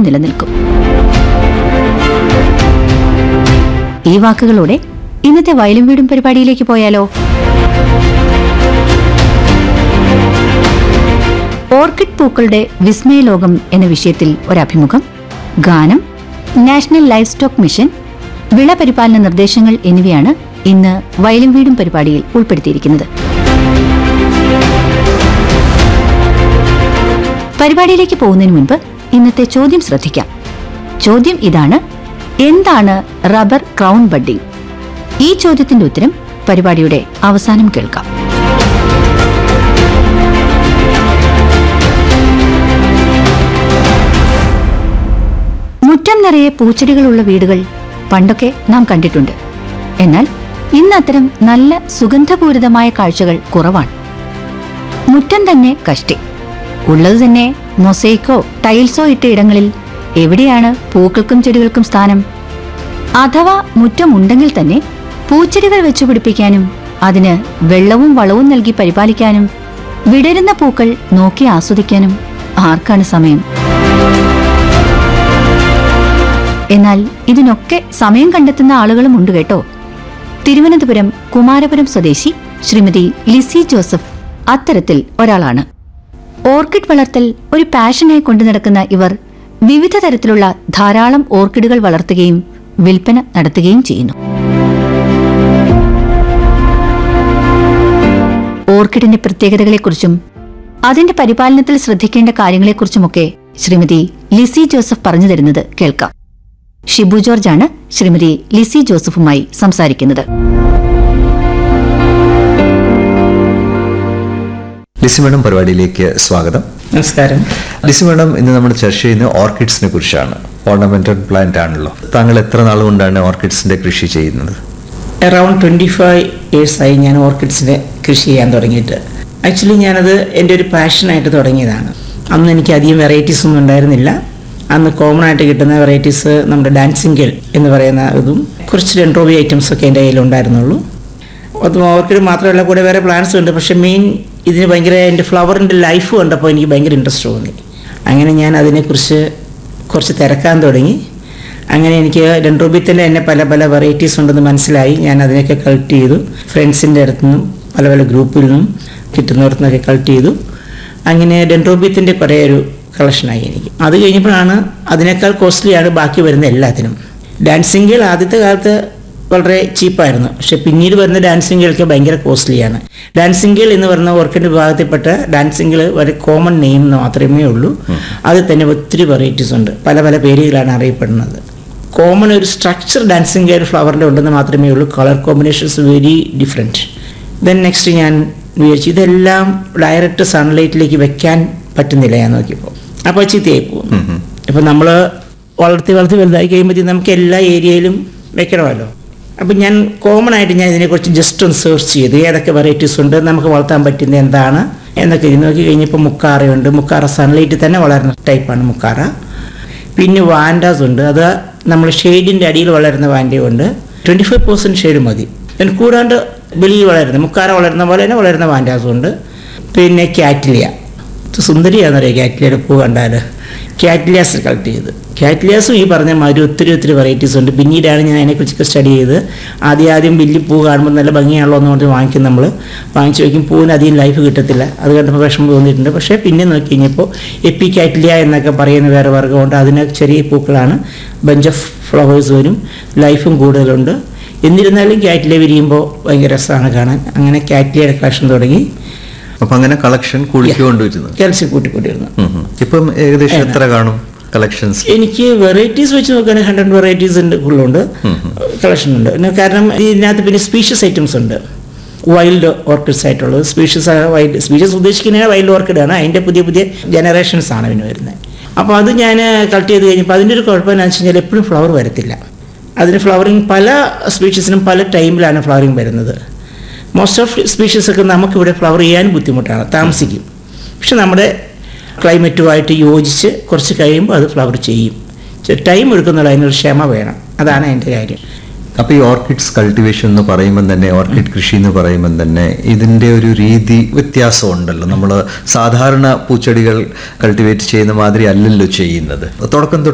നിലനിൽക്കും ഈ വാക്കുകളോടെ ഇന്നത്തെ വയലും വീടും പരിപാടിയിലേക്ക് പോയാലോ ഓർക്കിഡ് പൂക്കളുടെ വിസ്മയലോകം എന്ന വിഷയത്തിൽ ഒരഭിമുഖം ഗാനം നാഷണൽ ലൈഫ് സ്റ്റോക്ക് മിഷൻ വിള പരിപാലന നിർദ്ദേശങ്ങൾ എന്നിവയാണ് ഇന്ന് വയലും വീടും പരിപാടിയിൽ ഉൾപ്പെടുത്തിയിരിക്കുന്നത് പരിപാടിയിലേക്ക് പോകുന്നതിന് മുൻപ് ഇന്നത്തെ ചോദ്യം ശ്രദ്ധിക്കാം ചോദ്യം ഇതാണ് എന്താണ് റബ്ബർ ക്രൗൺ ബഡ്ഡിംഗ് ഈ ചോദ്യത്തിന്റെ ഉത്തരം പരിപാടിയുടെ അവസാനം കേൾക്കാം മുറ്റം നിറയെ പൂച്ചെടികളുള്ള വീടുകൾ പണ്ടൊക്കെ നാം കണ്ടിട്ടുണ്ട് എന്നാൽ ഇന്ന് അത്തരം നല്ല സുഗന്ധപൂരിതമായ കാഴ്ചകൾ കുറവാണ് മുറ്റം തന്നെ കഷ്ടി ഉള്ളത് തന്നെ മൊസൈക്കോ ടൈൽസോ ഇട്ട ഇടങ്ങളിൽ എവിടെയാണ് പൂക്കൾക്കും ചെടികൾക്കും സ്ഥാനം അഥവാ മുറ്റം ഉണ്ടെങ്കിൽ തന്നെ പൂച്ചെടികൾ വെച്ചുപിടിപ്പിക്കാനും അതിന് വെള്ളവും വളവും നൽകി പരിപാലിക്കാനും വിടരുന്ന പൂക്കൾ നോക്കി ആസ്വദിക്കാനും ആർക്കാണ് സമയം എന്നാൽ ഇതിനൊക്കെ സമയം കണ്ടെത്തുന്ന ആളുകളും ഉണ്ട് കേട്ടോ തിരുവനന്തപുരം കുമാരപുരം സ്വദേശി ശ്രീമതി ലിസി ജോസഫ് അത്തരത്തിൽ ഒരാളാണ് ഓർക്കിഡ് വളർത്തൽ ഒരു പാഷനായി കൊണ്ടു നടക്കുന്ന ഇവർ വിവിധ തരത്തിലുള്ള ധാരാളം ഓർക്കിഡുകൾ വളർത്തുകയും വിൽപ്പന നടത്തുകയും ചെയ്യുന്നു ഓർക്കിഡിന്റെ പ്രത്യേകതകളെക്കുറിച്ചും അതിന്റെ പരിപാലനത്തിൽ ശ്രദ്ധിക്കേണ്ട കാര്യങ്ങളെക്കുറിച്ചുമൊക്കെ ശ്രീമതി ലിസി ജോസഫ് പറഞ്ഞു തരുന്നത് കേൾക്കാം ഷിബു ജോർജാണ് ശ്രീമതി ലിസി ജോസഫുമായി സംസാരിക്കുന്നത് ലിസി മേഡം പരിപാടിയിലേക്ക് സ്വാഗതം നമസ്കാരം ലിസി മേഡം ഇന്ന് നമ്മൾ ചർച്ച ചെയ്യുന്നത് ഓർക്കിഡ്സിനെ കുറിച്ചാണ് ഓർണമെന്റൽ പ്ലാന്റ് ആണല്ലോ താങ്കൾ എത്ര നാൾ കൊണ്ടാണ് ഓർക്കിഡ്സിന്റെ കൃഷി ചെയ്യുന്നത് അറൗണ്ട് ട്വൻറ്റി ഫൈവ് ഇയേഴ്സായി ഞാൻ ഓർക്കിഡ്സിനെ കൃഷി ചെയ്യാൻ തുടങ്ങിയിട്ട് ആക്ച്വലി ഞാനത് എൻ്റെ ഒരു പാഷനായിട്ട് തുടങ്ങിയതാണ് അന്ന് എനിക്ക് അധികം വെറൈറ്റീസ് ഒന്നും ഉണ്ടായിരുന്നില്ല അന്ന് കോമൺ ആയിട്ട് കിട്ടുന്ന വെറൈറ്റീസ് നമ്മുടെ ഡാൻസിംഗ് ഗേൾ എന്ന് പറയുന്ന ഇതും കുറച്ച് ഡെൻട്രോബി ഐറ്റംസ് ഒക്കെ എൻ്റെ കയ്യിൽ ഉണ്ടായിരുന്നുള്ളൂ അത് ഓർക്കിഡ് മാത്രമല്ല കൂടെ വേറെ പ്ലാന്റ്സ് ഉണ്ട് പക്ഷേ മെയിൻ ഇതിന് ഭയങ്കര എൻ്റെ ഫ്ലവറിൻ്റെ ലൈഫ് കണ്ടപ്പോൾ എനിക്ക് ഭയങ്കര ഇൻട്രസ്റ്റ് തോന്നി അങ്ങനെ ഞാൻ അതിനെക്കുറിച്ച് കുറച്ച് തിരക്കാൻ തുടങ്ങി അങ്ങനെ എനിക്ക് ഡെൻഡ്രോബിത്തിൻ്റെ തന്നെ പല പല വെറൈറ്റീസ് ഉണ്ടെന്ന് മനസ്സിലായി ഞാൻ അതിനൊക്കെ കളക്ട് ചെയ്തു ഫ്രണ്ട്സിൻ്റെ അടുത്തു നിന്നും പല പല ഗ്രൂപ്പിൽ നിന്നും കിട്ടുന്നിടത്തു നിന്നൊക്കെ കളക്ട് ചെയ്തു അങ്ങനെ ഡെൻഡ്രോബിത്തിൻ്റെ കുറേ ഒരു കളക്ഷനായി എനിക്ക് അത് കഴിഞ്ഞപ്പോഴാണ് അതിനേക്കാൾ കോസ്റ്റ്ലിയാണ് ബാക്കി വരുന്ന എല്ലാത്തിനും ഡാൻസിംഗിൽ ആദ്യത്തെ കാലത്ത് വളരെ ചീപ്പായിരുന്നു പക്ഷെ പിന്നീട് വരുന്ന ഡാൻസിംഗുകൾക്ക് ഭയങ്കര കോസ്റ്റ്ലിയാണ് ഡാൻസിംഗിൽ എന്ന് പറയുന്ന ഓർക്കിഡ് വിഭാഗത്തിൽപ്പെട്ട ഡാൻസിംഗിൽ ഒരു കോമൺ നെയിം എന്ന് മാത്രമേ ഉള്ളൂ അതിൽ തന്നെ ഒത്തിരി വെറൈറ്റീസ് ഉണ്ട് പല പല പേരുകളാണ് അറിയപ്പെടുന്നത് കോമൺ ഒരു സ്ട്രക്ചർ ഡാൻസിംഗ് ഒരു ഫ്ലവറിൻ്റെ ഉണ്ടെന്ന് മാത്രമേ ഉള്ളൂ colour combinations very different then next ഞാൻ വിചാരിച്ചു ഇതെല്ലാം ഡയറക്റ്റ് സൺലൈറ്റിലേക്ക് വെക്കാൻ പറ്റുന്നില്ല ഞാൻ നോക്കിയപ്പോൾ അപ്പോൾ ചീത്തയായി പോകും ഇപ്പം നമ്മൾ വളർത്തി വളർത്തി വലുതായി കഴിയുമ്പോഴത്തേക്കും നമുക്ക് എല്ലാ ഏരിയയിലും വെക്കണമല്ലോ അപ്പം ഞാൻ കോമൺ ആയിട്ട് ഞാൻ ഇതിനെക്കുറിച്ച് ജസ്റ്റ് ഒന്ന് സെർച്ച് ചെയ്ത് ഏതൊക്കെ വെറൈറ്റീസ് ഉണ്ട് നമുക്ക് വളർത്താൻ പറ്റുന്ന എന്താണ് എന്നൊക്കെ ഇത് നോക്കി കഴിഞ്ഞപ്പോൾ മുക്കാറയുണ്ട് മുക്കാറ സൺലൈറ്റിൽ തന്നെ വളരുന്ന ടൈപ്പാണ് മുക്കാറ പിന്നെ വാൻഡാസ് ഉണ്ട് അത് നമ്മൾ ഷെയ്ഡിൻ്റെ അടിയിൽ വളരുന്ന വാൻഡയുണ്ട് ട്വൻറ്റി ഫൈവ് പെർസെൻറ്റ് ഷെയ്ഡ് മതി then കൂടാണ്ട് വെളിയിൽ വളരുന്ന മുക്കാറ വളരുന്ന പോലെ തന്നെ വളരുന്ന വാൻഡാസും ഉണ്ട് പിന്നെ കാറ്റിലിയ ഇത് സുന്ദരിയാണെന്നറിയാം കാറ്റിലിയുടെ പൂ കണ്ടാൽ കാറ്റിലിയാസ് കളക്ട് ചെയ്ത് കാറ്റിലിയാസും ഈ പറഞ്ഞ മാതിരി ഒത്തിരി ഒത്തിരി വെറൈറ്റീസ് ഉണ്ട് പിന്നീടാണ് ഞാൻ അതിനെക്കുറിച്ചൊക്കെ സ്റ്റഡി ചെയ്ത് ആദ്യം ആദ്യം വലിയ പൂ കാണുമ്പോൾ നല്ല ഭംഗിയാണല്ലോ എന്ന് പറഞ്ഞ് വാങ്ങിക്കും നമ്മൾ വാങ്ങിച്ച് വയ്ക്കും പൂവിന് അധികം ലൈഫ് കിട്ടത്തില്ല അത് കണ്ടപ്പോൾ വിഷമം തോന്നിയിട്ടുണ്ട് പക്ഷേ പിന്നെ നോക്കി കഴിഞ്ഞപ്പോൾ എപ്പി കാറ്റിലിയ എന്നൊക്കെ പറയുന്ന വേറെ വർഗ്ഗമുണ്ട് അതിന് ചെറിയ പൂക്കളാണ് ബഞ്ച് ഓഫ് ഫ്ലവേഴ്സ് വരും ലൈഫും കൂടുതലുണ്ട് എന്നിരുന്നാലും കാറ്റിലിയ വിരിയുമ്പോൾ ഭയങ്കര രസമാണ് കാണാൻ അങ്ങനെ കാറ്റിലിയയുടെ കളക്ഷൻ തുടങ്ങി അപ്പൊ അങ്ങനെ കളക്ഷൻ കൂടിക്കൊണ്ടുവരുന്നത് കാൽസ്യം കൂട്ടിക്കൊണ്ടിരുന്നു ഇപ്പം ഏകദേശം എത്ര കാണും കളക്ഷൻസ് എനിക്ക് വെറൈറ്റീസ് വെച്ച് നോക്കുകയാണെങ്കിൽ ഹൺഡ്രഡ് വെറൈറ്റീസ് ഉണ്ട് ഉള്ളുണ്ട് കളക്ഷൻ ഉണ്ട് പിന്നെ കാരണം ഇതിനകത്ത് പിന്നെ സ്പീഷ്യസ് ഐറ്റംസ് ഉണ്ട് വൈൽഡ് ഓർക്കിഡ്സ് ആയിട്ടുള്ളത് സ്പീഷ്യസ് വൈൽഡ് സ്പീഷ്യസ് ഉദ്ദേശിക്കുന്നത് വൈൽഡ് ഓർക്കിഡാണ് അതിൻ്റെ പുതിയ പുതിയ ജനറേഷൻസ് ആണ് ഇതിന് വരുന്നത് അപ്പോൾ അത് ഞാൻ കളക്ട് ചെയ്ത് കഴിഞ്ഞപ്പോൾ അതിൻ്റെ ഒരു കുഴപ്പം എന്താണെന്ന് വെച്ച് കഴിഞ്ഞാൽ എപ്പോഴും ഫ്ലവർ വരത്തില്ല അതിന് ഫ്ലവറിങ് പല സ്പീഷ്യസിനും പല ടൈമിലാണ് ഫ്ലവറിങ് വരുന്നത് മോസ്റ്റ് ഓഫ് സ്പീഷീസ് ഒക്കെ നമുക്കിവിടെ ഫ്ലവർ ചെയ്യാൻ ബുദ്ധിമുട്ടാണ് താമസിക്കും പക്ഷെ നമ്മുടെ ക്ലൈമറ്റുമായിട്ട് യോജിച്ച് കുറച്ച് കഴിയുമ്പോൾ അത് ഫ്ലവർ ചെയ്യും ടൈം എടുക്കുന്നുള്ള അതിനൊരു ക്ഷമ വേണം അതാണ് എൻ്റെ കാര്യം അപ്പൊ ഈ ഓർക്കിഡ്സ് കൾട്ടിവേഷൻ എന്ന് പറയുമ്പോൾ തന്നെ ഓർക്കിഡ് കൃഷി എന്ന് പറയുമ്പോൾ തന്നെ ഇതിന്റെ ഒരു രീതി വ്യത്യാസം ഉണ്ടല്ലോ നമ്മൾ സാധാരണ പൂച്ചെടികൾ കൾട്ടിവേറ്റ് ചെയ്യുന്ന മാതിരി അല്ലല്ലോ ചെയ്യുന്നത് തുടക്കം